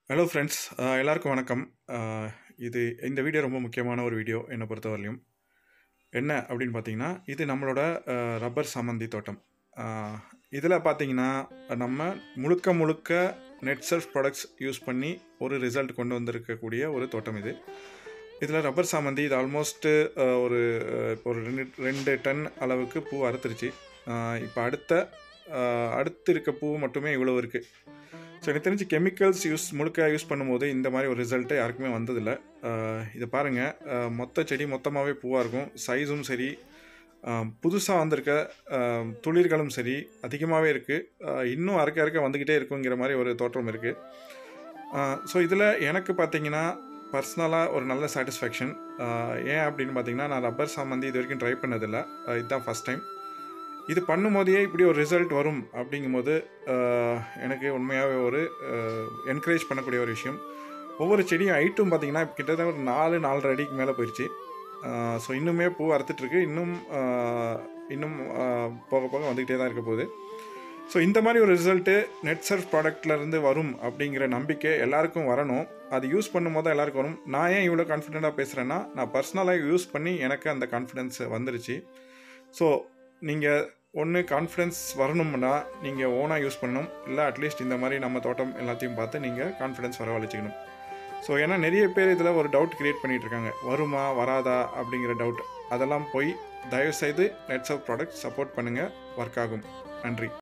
hello friends எல்லாருக்கும் வணக்கம் அஹ், இது இந்த வீடியோ ரொம்ப முக்கியமான ஒரு வீடியோ என்னை பொறுத்தவரையிலும் என்ன அப்படின்னு பார்த்தீங்கன்னா இது நம்மளோட அஹ், ரப்பர் சம்மந்தி தோட்டம் இதில் பார்த்தீங்கன்னா நம்ம முழுக்க முழுக்க நெட் செல்ஃப் ப்ராடக்ட்ஸ் யூஸ் பண்ணி ஒரு ரிசல்ட் கொண்டு வந்திருக்கக்கூடிய ஒரு தோட்டம் இது இதில் ரப்பர் சாமந்தி இது ஆல்மோஸ்ட்டு ஒரு அஹ், இப்போ ஒரு ரெண்டு ரெண்டு டன் அளவுக்கு பூ அறுத்துருச்சு இப்போ அடுத்த அஹ், அடுத்து இருக்க பூ மட்டுமே இவ்வளோ இருக்குது ஸோ எனக்கு தெரிஞ்சு கெமிக்கல்ஸ் யூஸ் முழுக்க யூஸ் பண்ணும்போது இந்த மாதிரி ஒரு ரிசல்ட்டு யாருக்குமே வந்ததில்லை அஹ், இதை பாருங்கள் மொத்த செடி மொத்தமாகவே பூவாக இருக்கும் சைஸும் சரி புதுசாக வந்திருக்க அஹ், துளிர்களும் சரி அதிகமாகவே இருக்குது இன்னும் அறுக்க அறுக்க வந்துக்கிட்டே இருக்குங்கிற மாதிரி ஒரு தோற்றம் இருக்குது ஸோ இதில் எனக்கு பார்த்தீங்கன்னா பர்சனலாக ஒரு நல்ல சாட்டிஸ்ஃபேக்ஷன் ஏன் அப்படின்னு பார்த்தீங்கன்னா நான் ரப்பர் சாமந்தி இது வரைக்கும் ட்ரை பண்ணதில்லை அஹ், இதுதான் ஃபஸ்ட் டைம் இது பண்ணும்போதே இப்படி ஒரு ரிசல்ட் வரும் அப்படிங்கும்போது அஹ், எனக்கு உண்மையாகவே ஒரு என்கரேஜ் பண்ணக்கூடிய ஒரு விஷயம் ஒவ்வொரு செடியும் ஹைட்டும் பார்த்தீங்கன்னா கிட்டத்தட்ட ஒரு நாலு நாலரை அடிக்கு மேலே போயிடுச்சு ஸோ இன்னுமே பூ அறுத்துட்ருக்கு இன்னும் அஹ், இன்னும் அஹ், போக போக வந்துக்கிட்டே தான் இருக்க போகுது ஸோ இந்த மாதிரி ஒரு ரிசல்ட்டு நெட் சர்ஃப் ப்ராடக்ட்லேருந்து வரும் அப்படிங்கிற நம்பிக்கை எல்லாருக்கும் வரணும் அது யூஸ் பண்ணும்போது தான் எல்லாருக்கும் வரும் நான் ஏன் இவ்வளோ கான்ஃபிடெண்ட்டாக பேசுகிறேன்னா நான் பர்சனலாக யூஸ் பண்ணி எனக்கு அந்த கான்ஃபிடென்ஸ் வந்துருச்சு ஸோ நீங்கள் ஒன்று கான்ஃபிடென்ஸ் வரணும்னா நீங்கள் ஓனாக யூஸ் பண்ணணும் இல்லை அட்லீஸ்ட் இந்த மாதிரி நம்ம தோட்டம் எல்லாத்தையும் பார்த்து நீங்கள் கான்ஃபிடென்ஸ் வரவழைச்சிக்கணும் ஸோ ஏன்னா நிறைய பேர் இதில் ஒரு டவுட் கிரியேட் பண்ணிட்டு இருக்காங்க வருமா வராதா அப்படிங்கிற டவுட் அதெல்லாம் போய் தயவுசெய்து நெட்ஸ் ஆஃப் ப்ராடக்ட் சப்போர்ட் பண்ணுங்கள் ஒர்க் ஆகும் நன்றி